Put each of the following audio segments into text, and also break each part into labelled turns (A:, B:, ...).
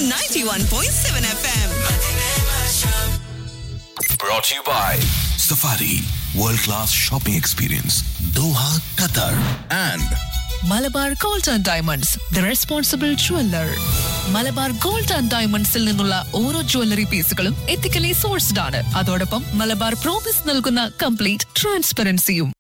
A: 91.7 FM.
B: Brought to you by Safari World Class Shopping Experience Doha, Qatar and
C: Malabar gold and diamonds the responsible jeweller Malabar gold and ഡയമണ്ട്സിൽ നിന്നുള്ള ഓരോ jewellery പീസുകളും ethically sourced ആണ് അതോടൊപ്പം Malabar promise നൽകുന്ന complete ട്രാൻസ്പെറൻസിയും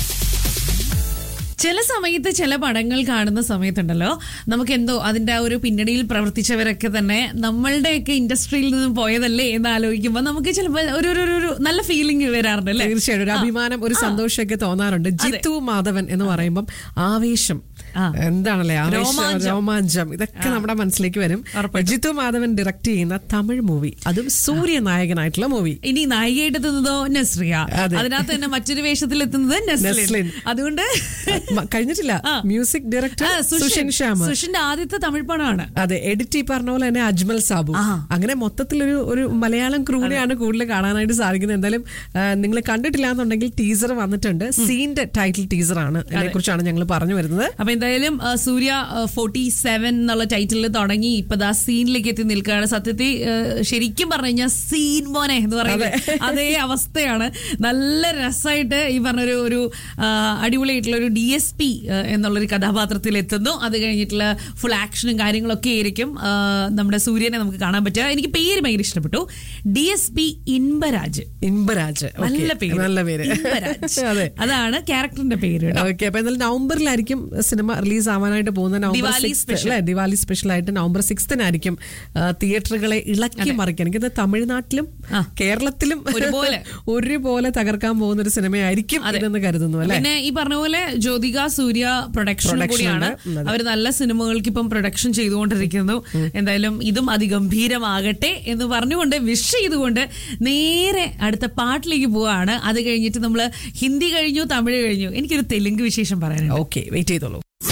D: ചില സമയത്ത് ചില പടങ്ങൾ കാണുന്ന സമയത്തുണ്ടല്ലോ നമുക്ക് എന്തോ അതിന്റെ ആ ഒരു പിന്നണിയിൽ പ്രവർത്തിച്ചവരൊക്കെ തന്നെ നമ്മളുടെയൊക്കെ ഇൻഡസ്ട്രിയിൽ നിന്നും പോയതല്ലേ എന്ന് ആലോചിക്കുമ്പോൾ നമുക്ക് ചിലപ്പോൾ ഒരു ഒരു- ഒരു- ഒരു നല്ല ഫീലിംഗ് വരാറുണ്ട് അല്ലേ
E: തീർച്ചയായും ഒരു അഭിമാനം ഒരു സന്തോഷമൊക്കെ തോന്നാറുണ്ട് ജിത്തു മാധവൻ എന്ന് പറയുമ്പം ആവേശം
D: ആ.
E: എന്താണല്ലേ ആവേശം
D: രോമാഞ്ചം.
E: രോമാഞ്ചം ഇതൊക്കെ നമ്മുടെ മനസ്സിലേക്ക് വരും
D: ഉറപ്പായിട്ടും.
E: ജിത്തു മാധവൻ ഡയറക്ട് ചെയ്യുന്ന തമിഴ് മൂവി അതും സൂര്യ നായകനായിട്ടുള്ള മൂവി
D: ഇനി നായികയായിട്ട് എത്തുന്നതോ നസ്രിയ
E: അതെ.
D: അതിനകത്ത് തന്നെ മറ്റൊരു വേഷത്തിൽ എത്തുന്നത് നസ്ലിൻ
E: നസ്ലിൻ.
D: അതുകൊണ്ട്
E: മ- കഴിഞ്ഞിട്ടില്ല
D: ആ.
E: മ്യൂസിക് ഡയറക്ടർ
D: ആ,
E: സുഷിൻ ശ്യാം
D: സുഷിന്റെ ആദ്യത്തെ തമിഴ് പടമാണ്
E: അതെ എഡിറ്റ് ഈ പറഞ്ഞ പോലെ തന്നെ അജ്മൽ സാബു
D: ആ.
E: അങ്ങനെ മൊത്തത്തിലൊരു ഒരു മലയാളം ക്രൂനെയാണ് കൂടുതൽ കാണാനായിട്ട് സാധിക്കുന്നത് എന്തായാലും നിങ്ങൾ കണ്ടിട്ടില്ല എന്നുണ്ടെങ്കിൽ ടീസർ വന്നിട്ടുണ്ട് സീന്റെ ടൈറ്റിൽ ടീസർ ആണ് അതിനെ കുറിച്ചാണ് ഞങ്ങൾ പറഞ്ഞു വരുന്നത്
D: അപ്പൊ എന്തായാലും ആ, സൂര്യ ഫോർട്ടി സെവൻ എന്നുള്ള ടൈറ്റിലിൽ തുടങ്ങി ഇപ്പൊ ദാ സീനിലേക്ക് എത്തി നിൽക്കുകയാണ് സത്യത്തിൽ ആ, ശരിക്കും പറഞ്ഞു കഴിഞ്ഞാൽ സീൻ മോനെ എന്ന് പറയുന്നത് അതേ അവസ്ഥയാണ് നല്ല രസമായിട്ട് ഈ പറഞ്ഞൊരു ഒരു ആ, അടിപൊളിയായിട്ടുള്ള ഒരു ഡി എസ് പി എന്നുള്ളൊരു കഥാപാത്രത്തിൽ എത്തുന്നു അത് കഴിഞ്ഞിട്ടുള്ള ഫുൾ ആക്ഷനും കാര്യങ്ങളൊക്കെ ആയിരിക്കും ആ, നമ്മുടെ സൂര്യനെ നമുക്ക് കാണാൻ പറ്റുക എനിക്ക് പേര് ഭയങ്കര ഇഷ്ടപ്പെട്ടു D S P Inbaraj
E: Inbaraj Okay.
D: നല്ല പേര്
E: നല്ല പേര്
D: ഇൻബരാജ്.
E: അതെ
D: അതാണ് ക്യാരക്ടറിന്റെ പേര് കേട്ടോ.
E: ഓക്കെ അപ്പൊ എന്തായാലും നവംബറിലായിരിക്കും സിനിമ റിലീസ് ആവാനായിട്ട് പോകുന്നത് നവംബർ
D: ദിവാലി
E: സിക്സ്
D: special.
E: അല്ലെ ദിവാലി സ്പെഷ്യൽ ആയിട്ട് നവംബർ സിക്സ്തിനായിരിക്കും തിയേറ്ററുകളെ ഇളക്കി മറിക്കാൻ എനിക്ക് തോന്നുന്നു തമിഴ്നാട്ടിലും
D: ആ.
E: കേരളത്തിലും
D: ഒരുപോലെ.
E: ഒരുപോലെ തകർക്കാൻ പോകുന്ന ഒരു സിനിമയായിരിക്കും ഇതെന്ന് കരുതുന്നു അല്ലെ
D: പിന്നെ ഈ പറഞ്ഞ പോലെ ജ്യോതിക സൂര്യ പ്രൊഡക്ഷൻ
E: Production
D: കൂടിയാണ്
E: ഉണ്ട്. ഉം,
D: അവർ നല്ല സിനിമകൾക്ക് ഇപ്പം പ്രൊഡക്ഷൻ ചെയ്തുകൊണ്ടിരിക്കുന്നു എന്തായാലും ഇതും അതിഗംഭീരമാകട്ടെ എന്ന് പറഞ്ഞുകൊണ്ട് വിഷ് ചെയ്തുകൊണ്ട് നേരെ അടുത്ത പാട്ടിലേക്ക് പോവാണ് അത് കഴിഞ്ഞിട്ട് നമ്മൾ ഹിന്ദി കഴിഞ്ഞു തമിഴ് കഴിഞ്ഞു എനിക്കൊരു തെലുങ്ക് വിശേഷം പറയാനുണ്ട്
E: ഓക്കെ വെയിറ്റ് ചെയ്തോളൂ